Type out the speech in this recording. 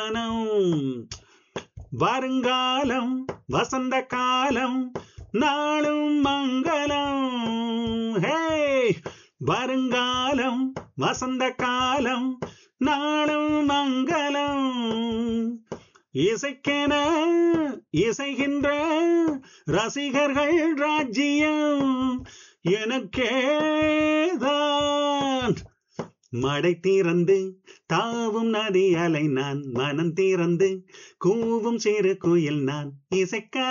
மனம் வருங்காலம் வசந்த காலம் நாளும் மங்களம் ஹே வருங்காலம் வசந்த காலம் நாளும் மங்களம் இசைக்கென இசைகின்ற ரசிகர்கள் ராஜ்யம் எனக்கேதான் மடை திறந்து தாவும் நதி அலை நான் மனம் திறந்து கூவும் சிறு குயில் நான் இசைக்க